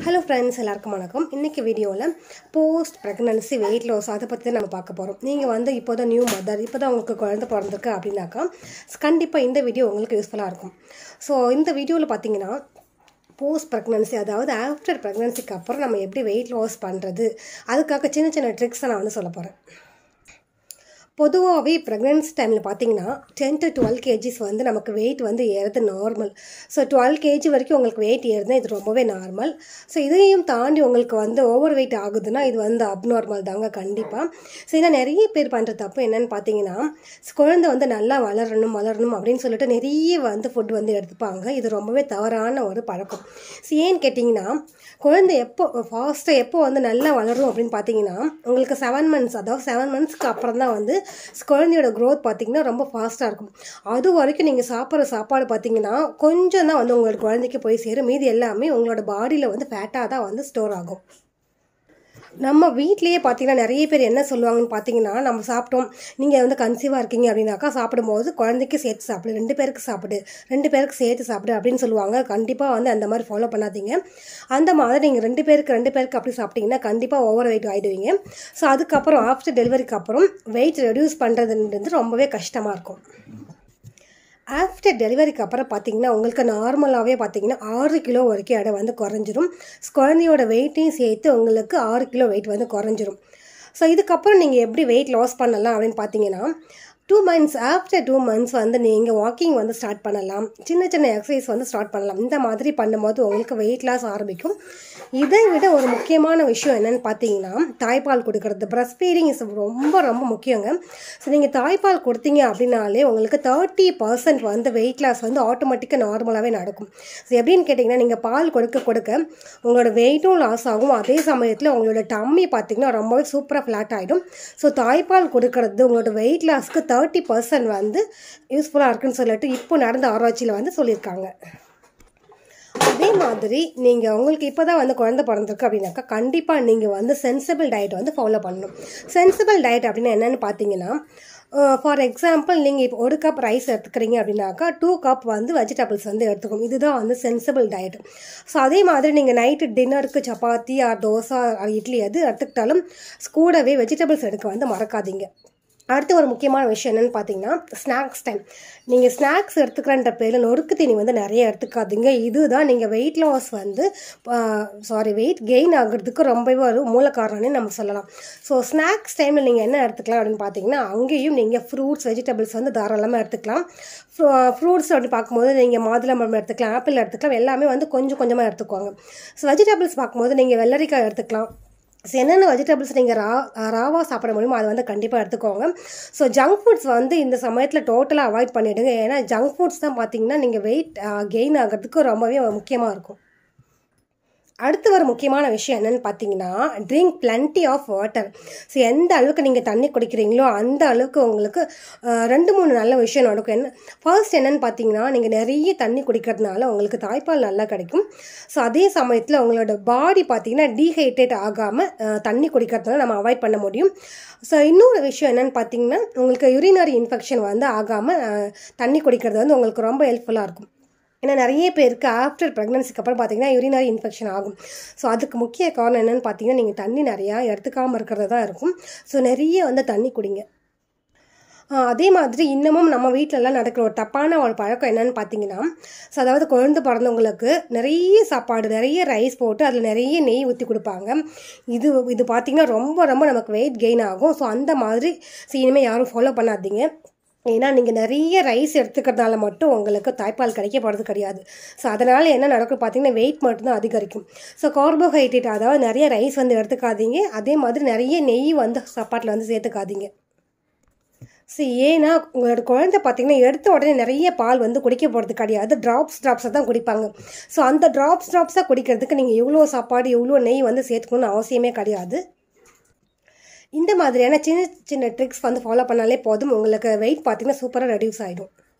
hello friends எல்லாருக்கும் வணக்கம் இன்றைக்கி வீடியோவில் போஸ்ட் ப்ரெக்னன்சி வெயிட் லாஸ் அதை பற்றி தான் நம்ம பார்க்க போகிறோம் நீங்கள் வந்து இப்போ தான் நியூ மதர் இப்போ தான் உங்களுக்கு குழந்தை பிறந்திருக்கு அப்படின்னாக்கா கண்டிப்பாக இந்த வீடியோ உங்களுக்கு யூஸ்ஃபுல்லாக இருக்கும் ஸோ இந்த வீடியோவில் பார்த்தீங்கன்னா போஸ்ட் ப்ரெக்னன்சி அதாவது ஆஃப்டர் ப்ரெக்னன்சிக்கு அப்புறம் நம்ம எப்படி வெயிட் லாஸ் பண்ணுறது அதுக்காக சின்ன சின்ன ட்ரிக்ஸை நான் வந்து சொல்ல போகிறேன் பொதுவாகவே ப்ரெக்னன்சி டைமில் பார்த்தீங்கன்னா டென் டு டுவெல் கேஜிஸ் வந்து நமக்கு வெயிட் வந்து ஏறது நார்மல் ஸோ டுவெல் கேஜி வரைக்கும் உங்களுக்கு வெயிட் ஏறுதுன்னா இது ரொம்பவே நார்மல் ஸோ இதையும் தாண்டி உங்களுக்கு வந்து ஓவர் வெயிட் ஆகுதுன்னா இது வந்து அப்நார்மல் தாங்க கண்டிப்பாக ஸோ ஏன்னா நிறைய பேர் பண்ணுற தப்பு என்னன்னு பார்த்தீங்கன்னா குழந்தை வந்து நல்லா வளரணும் வளரணும் அப்படின்னு சொல்லிட்டு நிறைய வந்து ஃபுட் வந்து எடுத்துப்பாங்க இது ரொம்பவே தவறான ஒரு பழக்கம் ஸோ ஏன்னு கேட்டிங்கன்னா குழந்தை எப்போ ஃபாஸ்ட்டாக எப்போ வந்து நல்லா வளரும் அப்படின்னு பார்த்தீங்கன்னா உங்களுக்கு செவன் மந்த்ஸ் அதாவது செவன் மந்த்ஸ்க்கு அப்புறம் தான் வந்து குழந்தையோட க்ரோத் பார்த்தீங்கன்னா ரொம்ப ஃபாஸ்ட்டாக இருக்கும் அது வரைக்கும் நீங்கள் சாப்பிட்ற சாப்பாடு பார்த்தீங்கன்னா கொஞ்சம் தான் வந்து உங்களோட குழந்தைக்கு போய் சேரும் மீதி எல்லாமே உங்களோட பாடியில் வந்து ஃபேட்டாக தான் வந்து ஸ்டோர் ஆகும் நம்ம வீட்லேயே பார்த்தீங்கன்னா நிறைய பேர் என்ன சொல்லுவாங்கன்னு பார்த்தீங்கன்னா நம்ம சாப்பிட்டோம் நீங்கள் வந்து கன்சீவாக இருக்கீங்க அப்படின்னாக்கா சாப்பிடும்போது குழந்தைக்கு சேர்த்து சாப்பிடு ரெண்டு பேருக்கு சாப்பிடு ரெண்டு பேருக்கு சேர்த்து சாப்பிடு அப்படின்னு சொல்லுவாங்க கண்டிப்பாக வந்து அந்த மாதிரி ஃபாலோ பண்ணாதீங்க அந்த மாதிரி நீங்கள் ரெண்டு பேருக்கு ரெண்டு பேருக்கு அப்படி சாப்பிட்டீங்கன்னா கண்டிப்பாக ஓவர் வெயிட் ஆகிடுவீங்க ஸோ அதுக்கப்புறம் ஆஃப்டர் டெலிவரிக்கு அப்புறம் வெயிட் ரெடியூஸ் பண்ணுறதுன்றது ரொம்பவே கஷ்டமாக இருக்கும் ஆஃப்டர் டெலிவரிக்கு அப்புறம் பார்த்தீங்கன்னா உங்களுக்கு நார்மலாகவே பார்த்தீங்கன்னா ஆறு கிலோ வரைக்கும் எடை வந்து குறைஞ்சிரும் குழந்தையோட வெயிட்டையும் சேர்த்து உங்களுக்கு ஆறு கிலோ வெயிட் வந்து குறைஞ்சிரும் ஸோ இதுக்கப்புறம் நீங்கள் எப்படி வெயிட் லாஸ் பண்ணலாம் அப்படின்னு பார்த்தீங்கன்னா two months after two months வந்து நீங்கள் வாக்கிங் வந்து ஸ்டார்ட் பண்ணலாம் சின்ன சின்ன எக்ஸசைஸ் வந்து ஸ்டார்ட் பண்ணலாம் இந்த மாதிரி பண்ணும்போது உங்களுக்கு வெயிட் லாஸ் ஆரம்பிக்கும் இதை விட ஒரு முக்கியமான விஷயம் என்னென்னு பார்த்தீங்கன்னா தாய்ப்பால் கொடுக்கறது பிரஸ்ட் ஃபீடிங் இஸ் ரொம்ப ரொம்ப முக்கியங்க ஸோ நீங்கள் தாய்ப்பால் கொடுத்தீங்க அப்படின்னாலே உங்களுக்கு தேர்ட்டி பர்சன்ட் வந்து வெயிட் லாஸ் வந்து ஆட்டோமேட்டிக்காக நார்மலாகவே நடக்கும் ஸோ எப்படின்னு கேட்டிங்கன்னா நீங்கள் பால் கொடுக்க கொடுக்க உங்களோட வெயிட்டும் லாஸ் ஆகும் அதே சமயத்தில் உங்களோட டம்மி பார்த்தீங்கன்னா ரொம்பவே சூப்பராக ஃப்ளாட் ஆகிடும் ஸோ தாய்ப்பால் கொடுக்கறது உங்களோட வெயிட் லாஸ்க்கு தேர்ட்டி பர்சன்ட் வந்து யூஸ்ஃபுல்லாக இருக்குன்னு சொல்லிட்டு இப்போ நடந்த ஆராய்ச்சியில் வந்து சொல்லியிருக்காங்க அதே மாதிரி நீங்கள் உங்களுக்கு இப்போ தான் வந்து குழந்தை பிறந்திருக்கு அப்படின்னாக்கா கண்டிப்பாக நீங்கள் வந்து சென்சிபிள் டயட் வந்து ஃபாலோ பண்ணணும் சென்சிபிள் டயட் அப்படின்னா என்னென்னு பார்த்தீங்கன்னா ஃபார் எக்ஸாம்பிள் நீங்கள் இப்போ ஒரு கப் ரைஸ் எடுத்துக்கிறீங்க அப்படின்னாக்கா டூ கப் வந்து வெஜிடபிள்ஸ் வந்து எடுத்துக்கணும் இதுதான் வந்து சென்சிபிள் டயட் ஸோ அதே மாதிரி நீங்கள் நைட்டு டின்னருக்கு சப்பாத்தி ஆர் தோசை ஆர் இட்லி எது எடுத்துக்கிட்டாலும் கூடவே வெஜிடபிள்ஸ் எடுக்க வந்து மறக்காதீங்க அடுத்து ஒரு முக்கியமான விஷயம் என்னென்னு பார்த்தீங்கன்னா ஸ்நாக்ஸ் டைம் நீங்கள் ஸ்நாக்ஸ் எடுத்துக்கிறன்ற பேரில் நொறுக்கு தீனி வந்து நிறைய எடுத்துக்காதீங்க இதுதான் நீங்கள் வெயிட் லாஸ் வந்து சாரி வெயிட் கெயின் ஆகிறதுக்கு ரொம்பவே ஒரு மூல காரணம்னு நம்ம சொல்லலாம் ஸோ ஸ்நாக்ஸ் டைமில் நீங்கள் என்ன எடுத்துக்கலாம் அப்படின்னு பார்த்தீங்கன்னா அங்கேயும் நீங்கள் ஃப்ரூட்ஸ் வெஜிடபிள்ஸ் வந்து தாராளமாக எடுத்துக்கலாம் ஃப்ரூட்ஸ் அப்படி பார்க்கும்போது நீங்கள் மாதுளம்பழம் எடுத்துக்கலாம் ஆப்பிள் எடுத்துக்கலாம் எல்லாமே வந்து கொஞ்சம் கொஞ்சமாக எடுத்துக்குவாங்க ஸோ வெஜிடபிள்ஸ் பார்க்கும்போது நீங்கள் வெள்ளரிக்காய் எடுத்துக்கலாம் ஸோ என்னென்ன வெஜிடபிள்ஸ் நீங்கள் ரா ராவாக சாப்பிட முடியுமோ அதை வந்து கண்டிப்பாக எடுத்துக்கோங்க ஸோ ஜங்க் ஃபுட்ஸ் வந்து இந்த சமயத்தில் டோட்டலாக அவாய்ட் பண்ணிவிடுங்க ஏன்னா ஜங்க் ஃபுட்ஸ் தான் பார்த்தீங்கன்னா நீங்கள் வெயிட் கெயின் ஆகிறதுக்கு ரொம்பவே முக்கியமாக இருக்கும் அடுத்து ஒரு முக்கியமான விஷயம் என்னென்னு பார்த்தீங்கன்னா drink plenty of water so எந்த அளவுக்கு நீங்கள் தண்ணி குடிக்கிறீங்களோ அந்த அளவுக்கு உங்களுக்கு ரெண்டு மூணு நல்ல விஷயம் நடக்கும் என்ன ஃபர்ஸ்ட் என்னென்னு பார்த்தீங்கன்னா நீங்கள் நிறைய தண்ணி குடிக்கிறதுனால உங்களுக்கு தாய்ப்பால் நல்லா கிடைக்கும் ஸோ அதே சமயத்தில் உங்களோட பாடி பார்த்தீங்கன்னா டீஹைட்ரேட் ஆகாமல் தண்ணி குடிக்கிறதுனால நம்ம அவாய்ட் பண்ண முடியும் ஸோ இன்னொரு விஷயம் என்னென்னு பார்த்தீங்கன்னா உங்களுக்கு யூரினரி இன்ஃபெக்ஷன் வந்து ஆகாமல் தண்ணி குடிக்கிறது வந்து உங்களுக்கு ரொம்ப ஹெல்ப்ஃபுல்லாக இருக்கும் ஏன்னா நிறைய பேருக்கு ஆஃப்டர் ப்ரெக்னன்சிக்கு அப்புறம் பார்த்தீங்கன்னா யூரினரி இன்ஃபெக்ஷன் ஆகும் ஸோ அதுக்கு முக்கிய காரணம் என்னென்னு பார்த்தீங்கன்னா நீங்கள் தண்ணி நிறையா எடுத்துக்காமல் இருக்கிறது தான் இருக்கும் ஸோ நிறைய வந்து தண்ணி குடிங்க அதே மாதிரி இன்னமும் நம்ம வீட்டிலலாம் நடக்கிற ஒரு தப்பான ஒரு பழக்கம் என்னன்னு பார்த்தீங்கன்னா ஸோ அதாவது குழந்தை பிறந்தவங்களுக்கு நிறைய சாப்பாடு நிறைய ரைஸ் போட்டு அதில் நிறைய நெய் ஊற்றி கொடுப்பாங்க இது இது பார்த்திங்கன்னா ரொம்ப ரொம்ப நமக்கு வெயிட் கெயின் ஆகும் ஸோ அந்த மாதிரி ஸோ இனிமேல் யாரும் ஃபாலோ பண்ணாதீங்க ஏன்னா நீங்கள் நிறைய ரைஸ் எடுத்துக்கிறதுனால மட்டும் உங்களுக்கு தாய்ப்பால் கிடைக்க போகிறது கிடையாது ஸோ அதனால் என்ன நடக்கும் பார்த்தீங்கன்னா வெயிட் மட்டும்தான் அதிகரிக்கும் ஸோ கார்போஹைட்ரேட் அதாவது நிறைய ரைஸ் வந்து எடுத்துக்காதீங்க அதே மாதிரி நிறைய நெய் வந்து சாப்பாட்டில் வந்து சேர்த்துக்காதீங்க ஸோ ஏன்னா உங்களோட குழந்தை பார்த்தீங்கன்னா எடுத்த உடனே நிறைய பால் வந்து குடிக்க போகிறது கிடையாது ட்ராப்ஸ் ட்ராப்ஸாக தான் குடிப்பாங்க ஸோ அந்த ட்ராப்ஸ் ட்ராப்ஸாக குடிக்கிறதுக்கு நீங்கள் எவ்வளோ சாப்பாடு எவ்வளோ நெய் வந்து சேர்த்துக்கணும்னு அவசியமே கிடையாது இந்த மாதிரியான சின்ன சின்ன ட்ரிக்ஸ் வந்து ஃபாலோ பண்ணாலே போதும் உங்களுக்கு வெயிட் பார்த்தீங்கன்னா சூப்பராக ரெடியூஸ் ஆகிடும்